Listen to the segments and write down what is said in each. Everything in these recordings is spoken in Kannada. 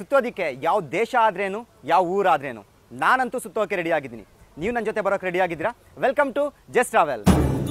ಸುತ್ತೋದಿಕ್ಕೆ ಯಾವ ದೇಶ ಆದ್ರೇನು ಯಾವ ಊರಾದ್ರೇನು ನಾನಂತೂ ಸುತ್ತೋಕೆ ರೆಡಿ ಆಗಿದ್ದೀನಿ ನೀವು ನನ್ನ ಜೊತೆ ಬರೋಕೆ ರೆಡಿ ಆಗಿದ್ದೀರಾ welcome to just travel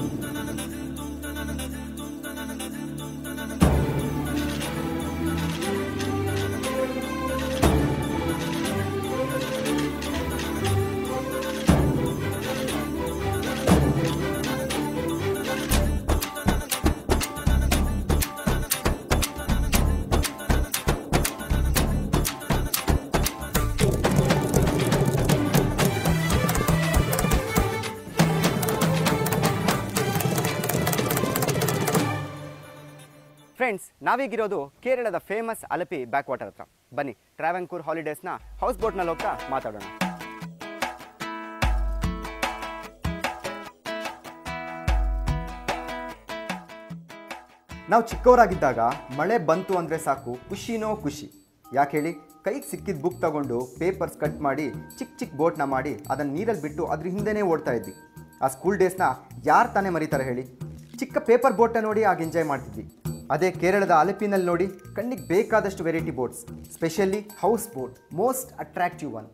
friends ನಾವೀಗಿರೋದು ಕೇರಳದ ಫೇಮಸ್ ಅಲಪಿ ಬ್ಯಾಕ್ ವಾಟರ್ ಹತ್ರ ಬನ್ನಿ ಟ್ರಾವೆಂಕೂರ್ ಹಾಲಿಡೇಸ್ನ ಹೌಸ್ ಬೋಟ್ನಲ್ಲಿ ಹೋಗ್ತಾ ಮಾತಾಡೋಣ ನಾವು ಚಿಕ್ಕವರಾಗಿದ್ದಾಗ ಮಳೆ ಬಂತು ಅಂದರೆ ಸಾಕು ಖುಷಿನೋ ಖುಷಿ ಯಾಕೆ ಹೇಳಿ ಕೈಗೆ ಸಿಕ್ಕಿದ ಬುಕ್ ತಗೊಂಡು ಪೇಪರ್ಸ್ ಕಟ್ ಮಾಡಿ ಚಿಕ್ಕ ಚಿಕ್ಕ ಬೋಟ್ನ ಮಾಡಿ ಅದನ್ನು ನೀರಲ್ಲಿ ಬಿಟ್ಟು ಅದ್ರ ಹಿಂದೆನೇ ಓಡ್ತಾ ಇದ್ವಿ ಆ ಸ್ಕೂಲ್ ಡೇಸ್ನ ಯಾರು ತಾನೇ ಮರೀತಾರೆ ಹೇಳಿ ಚಿಕ್ಕ ಪೇಪರ್ ಬೋಟ್ನ ನೋಡಿ ಆಗ ಎಂಜಾಯ್ ಮಾಡ್ತಿದ್ವಿ ಅದೇ ಕೇರಳದ ಅಲಪಿನಲ್ಲಿ ನೋಡಿ ಕಣ್ಣಿಗೆ ಬೇಕಾದಷ್ಟು variety boats specially house boat most attractive one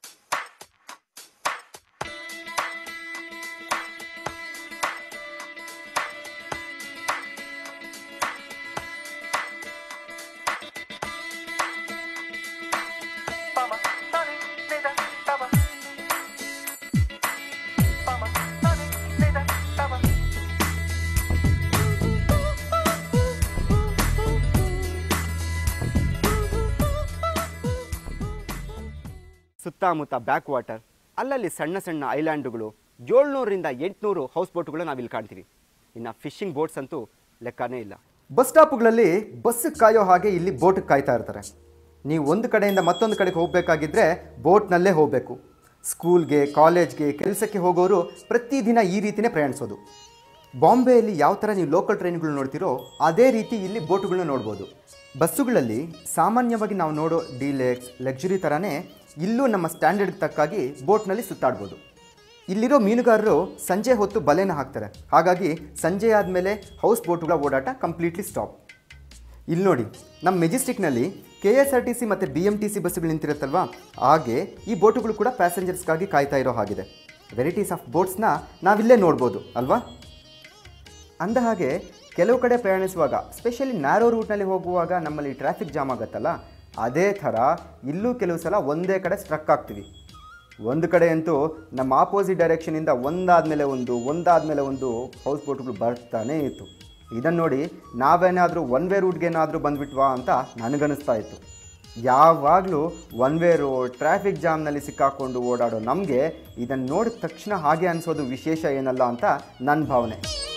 ಸುತ್ತಮುತ್ತ ಬ್ಯಾಕ್ ವಾಟರ್ ಅಲ್ಲಲ್ಲಿ ಸಣ್ಣ ಸಣ್ಣ ಐಲ್ಯಾಂಡುಗಳು ಏಳ್ನೂರರಿಂದ ಎಂಟುನೂರು ಹೌಸ್ ಬೋಟ್ಗಳು ನಾವಿಲ್ಲಿ ಕಾಣ್ತೀವಿ ಇನ್ನು ಫಿಶಿಂಗ್ ಬೋಟ್ಸ್ ಅಂತೂ ಲೆಕ್ಕನೇ ಇಲ್ಲ ಬಸ್ ಸ್ಟಾಪ್ಗಳಲ್ಲಿ ಬಸ್ ಕಾಯೋ ಹಾಗೆ ಇಲ್ಲಿ ಬೋಟ್ ಕಾಯ್ತಾ ಇರ್ತಾರೆ ನೀವು ಒಂದು ಕಡೆಯಿಂದ ಮತ್ತೊಂದು ಕಡೆಗೆ ಹೋಗಬೇಕಾಗಿದ್ದರೆ ಬೋಟ್ನಲ್ಲೇ ಹೋಗಬೇಕು ಸ್ಕೂಲ್ಗೆ ಕಾಲೇಜ್ಗೆ ಕೆಲಸಕ್ಕೆ ಹೋಗೋರು ಪ್ರತಿದಿನ ಈ ರೀತಿನೇ ಪ್ರಯಾಣಿಸೋದು ಬಾಂಬೆಯಲ್ಲಿ ಯಾವ ಥರ ನೀವು ಲೋಕಲ್ ಟ್ರೈನ್ಗಳು ನೋಡ್ತೀರೋ ಅದೇ ರೀತಿ ಇಲ್ಲಿ ಬೋಟುಗಳನ್ನ ನೋಡ್ಬೋದು ಬಸ್ಸುಗಳಲ್ಲಿ ಸಾಮಾನ್ಯವಾಗಿ ನಾವು ನೋಡೋ ಡಿಲೆಕ್ಸ್ ಲಕ್ಸುರಿ ಥರನೇ ಇಲ್ಲೂ ನಮ್ಮ ಸ್ಟ್ಯಾಂಡರ್ಡ್ ತಕ್ಕಾಗಿ ಬೋಟ್ನಲ್ಲಿ ಸುತ್ತಾಡ್ಬೋದು ಇಲ್ಲಿರೋ ಮೀನುಗಾರರು ಸಂಜೆ ಹೊತ್ತು ಬಲೆನ ಹಾಕ್ತಾರೆ ಹಾಗಾಗಿ ಸಂಜೆ ಆದಮೇಲೆ ಹೌಸ್ ಬೋಟುಗಳ ಓಡಾಟ ಕಂಪ್ಲೀಟ್ಲಿ ಸ್ಟಾಪ್ ಇಲ್ಲಿ ನೋಡಿ ನಮ್ಮ ಮೆಜೆಸ್ಟಿಕ್ನಲ್ಲಿ K S R T C ಮತ್ತು ಬಿ ಎಮ್ ಟಿ ಸಿ ಬಸ್ಸುಗಳು ನಿಂತಿರುತ್ತಲ್ವಾ ಹಾಗೆ ಈ ಬೋಟುಗಳು ಕೂಡ ಪ್ಯಾಸೆಂಜರ್ಸ್ಗಾಗಿ ಕಾಯ್ತಾ ಇರೋ ಹಾಗಿದೆ ವೆರೈಟೀಸ್ ಆಫ್ ಬೋಟ್ಸ್ನ ನಾವಿಲ್ಲೇ ನೋಡ್ಬೋದು ಅಲ್ವಾ ಅಂದ ಹಾಗೆ ಕೆಲವು ಕಡೆ ಪ್ರಯಾಣಿಸುವಾಗ ಸ್ಪೆಷಲಿ ನ್ಯಾರೋ ರೂಟ್ನಲ್ಲಿ ಹೋಗುವಾಗ ನಮ್ಮಲ್ಲಿ ಟ್ರಾಫಿಕ್ ಜಾಮ್ ಆಗುತ್ತಲ್ಲ ಅದೇ ಥರ ಇಲ್ಲೂ ಕೆಲವು ಸಲ ಒಂದೇ ಕಡೆ ಸ್ಟ್ರಕ್ ಆಗ್ತೀವಿ ಒಂದು ಕಡೆ ಅಂತೂ ನಮ್ಮ ಆಪೋಸಿಟ್ ಡೈರೆಕ್ಷನಿಂದ ಒಂದಾದಮೇಲೆ ಒಂದು ಒಂದಾದಮೇಲೆ ಒಂದು ಹೌಸ್ ಬೋಟ್ಗಳು ಬರ್ತಾನೇ ಇತ್ತು ಇದನ್ನು ನೋಡಿ ನಾವೇನಾದರೂ ಒನ್ ವೇ ರೂಟ್ಗೇನಾದರೂ ಬಂದುಬಿಟ್ವಾ ಅಂತ ನನಗನ್ನಿಸ್ತಾ ಇತ್ತು ಯಾವಾಗಲೂ ಒನ್ ವೇ ರೋಡ್ ಟ್ರಾಫಿಕ್ ಜಾಮ್ನಲ್ಲಿ ಸಿಕ್ಕಾಕೊಂಡು ಓಡಾಡೋ ನಮಗೆ ಇದನ್ನು ನೋಡಿದ ತಕ್ಷಣ ಹಾಗೆ ಅನಿಸೋದು ವಿಶೇಷ ಏನಲ್ಲ ಅಂತ ನನ್ನ ಭಾವನೆ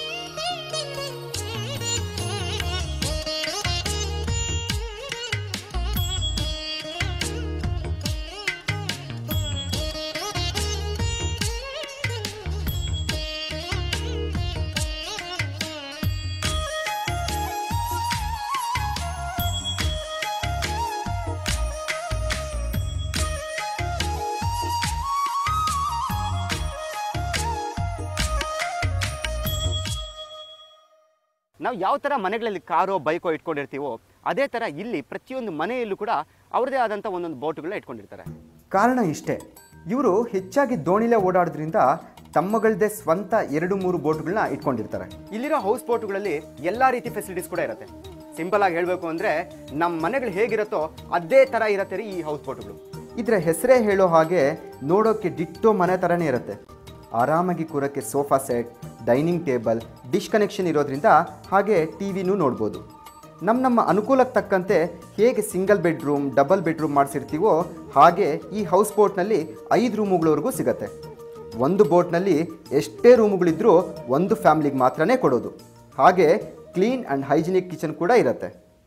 ನಾವು ಯಾವ ಥರ ಮನೆಗಳಲ್ಲಿ ಕಾರೋ ಬೈಕೋ ಇಟ್ಕೊಂಡಿರ್ತೀವೋ ಅದೇ ಥರ ಇಲ್ಲಿ ಪ್ರತಿಯೊಂದು ಮನೆಯಲ್ಲೂ ಕೂಡ ಅವ್ರದ್ದೇ ಆದಂಥ ಒಂದೊಂದು ಬೋಟುಗಳನ್ನ ಇಟ್ಕೊಂಡಿರ್ತಾರೆ ಕಾರಣ ಇಷ್ಟೇ ಇವರು ಹೆಚ್ಚಾಗಿ ದೋಣಿಲೇ ಓಡಾಡೋದ್ರಿಂದ ತಮ್ಮಗಳದೇ ಸ್ವಂತ ಎರಡು ಮೂರು ಬೋಟ್ಗಳನ್ನ ಇಟ್ಕೊಂಡಿರ್ತಾರೆ ಇಲ್ಲಿರೋ ಹೌಸ್ ಬೋಟ್ಗಳಲ್ಲಿ ಎಲ್ಲ ರೀತಿ ಫೆಸಿಲಿಟೀಸ್ ಕೂಡ ಇರುತ್ತೆ ಸಿಂಪಲ್ ಆಗಿ ಹೇಳಬೇಕು ಅಂದರೆ ನಮ್ಮ ಮನೆಗಳು ಹೇಗಿರುತ್ತೋ ಅದೇ ಥರ ಇರುತ್ತೆ ರೀ ಈ ಹೌಸ್ ಬೋಟ್ಗಳು ಇದರ ಹೆಸರೇ ಹೇಳೋ ಹಾಗೆ ನೋಡೋಕ್ಕೆ ಡಿಟ್ಟೋ ಮನೆ ಥರನೇ ಇರುತ್ತೆ ಆರಾಮಾಗಿ ಕೂರಕ್ಕೆ sofa set dining table dish connection ಇರೋದ್ರಿಂದ ಹಾಗೆ ಟಿ ವಿನೂ ನೋಡ್ಬೋದು ನಮ್ಮ ನಮ್ಮ ಅನುಕೂಲಕ್ಕೆ ತಕ್ಕಂತೆ ಹೇಗೆ ಸಿಂಗಲ್ ಬೆಡ್ರೂಮ್ ಡಬಲ್ ಬೆಡ್ರೂಮ್ ಮಾಡಿಸಿರ್ತೀವೋ ಹಾಗೆ ಈ ಹೌಸ್ ಬೋಟ್ನಲ್ಲಿ ಐದು ರೂಮುಗಳವರೆಗೂ ಸಿಗತ್ತೆ ಒಂದು ಬೋಟ್ನಲ್ಲಿ ಎಷ್ಟೇ ರೂಮುಗಳಿದ್ರೂ ಒಂದು ಫ್ಯಾಮ್ಲಿಗೆ ಮಾತ್ರನೇ ಕೊಡೋದು ಹಾಗೆ ಕ್ಲೀನ್ ಆ್ಯಂಡ್ ಹೈಜಿನಿಕ್ ಕಿಚನ್ ಕೂಡ ಇರುತ್ತೆ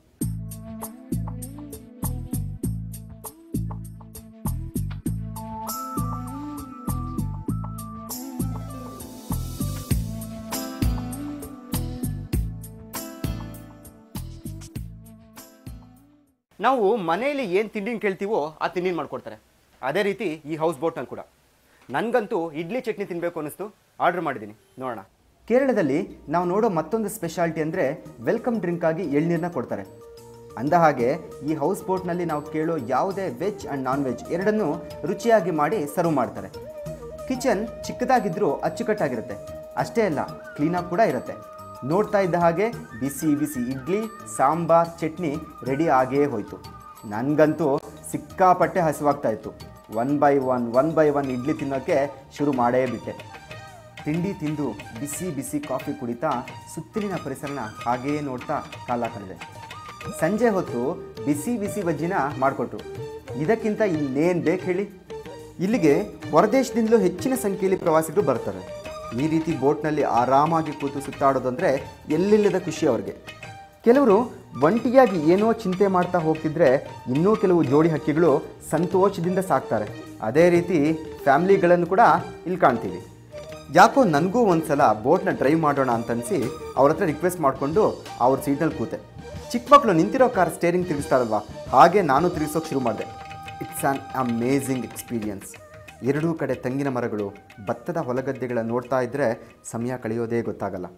ನಾವು ಮನೆಯಲ್ಲಿ ಏನು ತಿಂಡಿನ ಕೇಳ್ತೀವೋ ಆ ತಿಂಡಿನ ಮಾಡ್ಕೊಡ್ತಾರೆ ಅದೇ ರೀತಿ ಈ ಹೌಸ್ ಬೋಟ್ನಲ್ಲಿ ಕೂಡ ನನಗಂತೂ ಇಡ್ಲಿ ಚಟ್ನಿ ತಿನ್ನಬೇಕು ಅನ್ನಿಸ್ತು ಆರ್ಡರ್ ಮಾಡಿದ್ದೀನಿ ನೋಡೋಣ ಕೇರಳದಲ್ಲಿ ನಾವು ನೋಡೋ ಮತ್ತೊಂದು ಸ್ಪೆಷಾಲಿಟಿ ಅಂದರೆ ವೆಲ್ಕಮ್ ಡ್ರಿಂಕ್ ಆಗಿ ಎಳ್ನೀರನ್ನ ಕೊಡ್ತಾರೆ ಅಂದ ಹಾಗೆ ಈ ಹೌಸ್ ಬೋಟ್ನಲ್ಲಿ ನಾವು ಕೇಳೋ ಯಾವುದೇ ವೆಜ್ ಆ್ಯಂಡ್ ನಾನ್ ವೆಜ್ ಎರಡನ್ನೂ ರುಚಿಯಾಗಿ ಮಾಡಿ ಸರ್ವ್ ಮಾಡ್ತಾರೆ ಕಿಚನ್ ಚಿಕ್ಕದಾಗಿದ್ದರೂ ಅಚ್ಚುಕಟ್ಟಾಗಿರುತ್ತೆ ಅಷ್ಟೇ ಅಲ್ಲ ಕ್ಲೀನಾಗಿ ಕೂಡ ಇರುತ್ತೆ ನೋಡ್ತಾ ಇದ್ದ ಹಾಗೆ ಬಿಸಿ ಬಿಸಿ ಇಡ್ಲಿ ಸಾಂಬಾರ್ ಚಟ್ನಿ ರೆಡಿ ಆಗೇ ಹೋಯಿತು ನನಗಂತೂ ಸಿಕ್ಕಾಪಟ್ಟೆ ಹಸಿವಾಗ್ತಾ ಇತ್ತು one by one one by one idli ತಿನ್ನೋಕ್ಕೆ ಶುರು ಮಾಡೇ ಬಿಟ್ಟೆ ತಿಂಡಿ ತಿಂದು ಬಿಸಿ ಬಿಸಿ ಕಾಫಿ ಕುಡಿತಾ ಸುತ್ತಲಿನ ಪರಿಸರನ ಹಾಗೇ ನೋಡ್ತಾ ಕಾಲ ಕಳೆದೆ ಸಂಜೆ ಹೊತ್ತು ಬಿಸಿ ಬಿಸಿ ಬಜ್ಜಿನ ಮಾಡಿಕೊಟ್ರು ಇದಕ್ಕಿಂತ ಇನ್ನೇನು ಬೇಕು ಹೇಳಿ ಇಲ್ಲಿಗೆ ಹೊರದೇಶದಿಂದಲೂ ಹೆಚ್ಚಿನ ಸಂಖ್ಯೆಯಲ್ಲಿ ಪ್ರವಾಸಿಗರು ಬರ್ತಾರೆ ಈ ರೀತಿ ಬೋಟ್ನಲ್ಲಿ ಆರಾಮಾಗಿ ಕೂತು ಸುತ್ತಾಡೋದಂದರೆ ಎಲ್ಲಿಲ್ಲದ ಖುಷಿ ಅವ್ರಿಗೆ ಕೆಲವರು ಒಂಟಿಯಾಗಿ ಏನೋ ಚಿಂತೆ ಮಾಡ್ತಾ ಹೋಗ್ತಿದ್ರೆ ಇನ್ನೂ ಕೆಲವು ಜೋಡಿ ಹಕ್ಕಿಗಳು ಸಂತೋಷದಿಂದ ಸಾಕ್ತಾರೆ ಅದೇ ರೀತಿ ಫ್ಯಾಮ್ಲಿಗಳನ್ನು ಕೂಡ ಇಲ್ಲಿ ಕಾಣ್ತೀವಿ ಯಾಕೋ ನನಗೂ ಒಂದ್ಸಲ ಬೋಟ್ನ ಡ್ರೈವ್ ಮಾಡೋಣ ಅಂತನ್ಸಿ ಅವ್ರ ಹತ್ರ ರಿಕ್ವೆಸ್ಟ್ ಮಾಡಿಕೊಂಡು ಅವ್ರ ಸೀಟ್ನಲ್ಲಿ ಕೂತೆ ಚಿಕ್ಕ ಮಕ್ಕಳು ನಿಂತಿರೋ ಕಾರ್ ಸ್ಟೇರಿಂಗ್ ತಿರುಗಿಸ್ತಾರಲ್ವಾ ಹಾಗೆ ನಾನು ತಿರುಗಿಸೋಕೆ ಶುರು ಮಾಡಿದೆ ಇಟ್ಸ್ ಆನ್ ಅಮೇಝಿಂಗ್ ಎಕ್ಸ್ಪೀರಿಯನ್ಸ್ ಎರಡೂ ಕಡೆ ತೆಂಗಿನ ಮರಗಳು ಭತ್ತದ ಹೊಲಗದ್ದೆಗಳ ನೋಡ್ತಾ ಇದ್ದರೆ ಸಮಯ ಕಳೆಯೋದೇ ಗೊತ್ತಾಗಲ್ಲ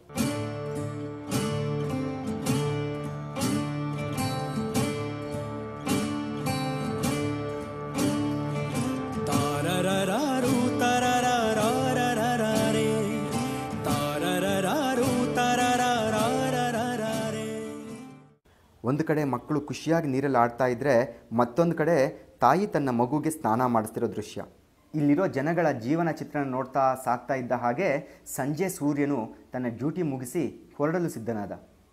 ತಾರರರಾರು ತರರರಾರರರರೆ. ತಾರರರಾರು ತರರರಾರರರರೆ. ಒಂದು ಕಡೆ ಮಕ್ಕಳು ಖುಷಿಯಾಗಿ ನೀರಲ್ಲಿ ಆಡ್ತಾ ಇದ್ದರೆ ಮತ್ತೊಂದು ಕಡೆ ತಾಯಿ ತನ್ನ ಮಗುಗೆ ಸ್ನಾನ ಮಾಡಿಸ್ತಿರೋ ದೃಶ್ಯ ಇಲ್ಲಿರೋ ಜನಗಳ ಜೀವನ ಚಿತ್ರಣ ನೋಡ್ತಾ ಸಾಕ್ತಾ ಇದ್ದ ಹಾಗೆ ಸಂಜೆ ಸೂರ್ಯನು ತನ್ನ ಡ್ಯೂಟಿ ಮುಗಿಸಿ ಹೊರಡಲು ಸಿದ್ಧನಾದ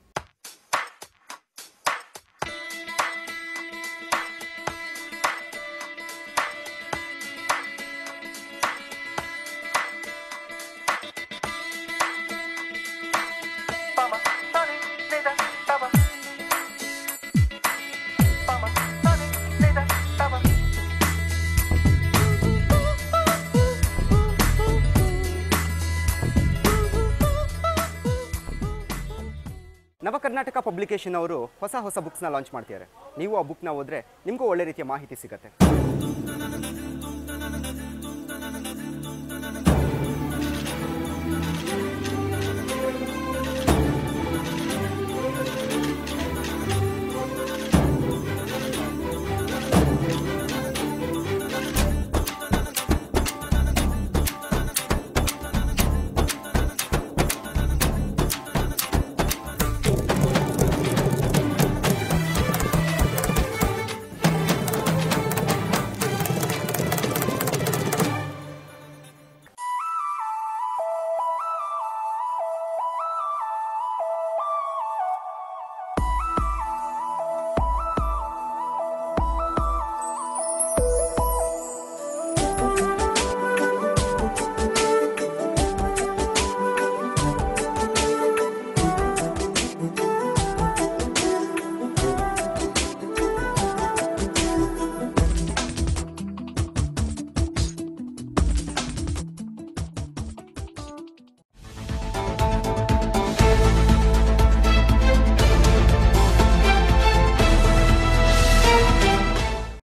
ನವ ಕರ್ನಾಟಕ ಪಬ್ಲಿಕೇಶನ್ ಅವರು ಹೊಸ ಹೊಸ ಬುಕ್ಸ್ನ ಲಾಂಚ್ ಮಾಡ್ತಿದ್ದಾರೆ ನೀವು ಆ ಬುಕ್ನ ಓದಿದ್ರೆ ನಿಮಗೂ ಒಳ್ಳೆ ರೀತಿಯ ಮಾಹಿತಿ ಸಿಗುತ್ತೆ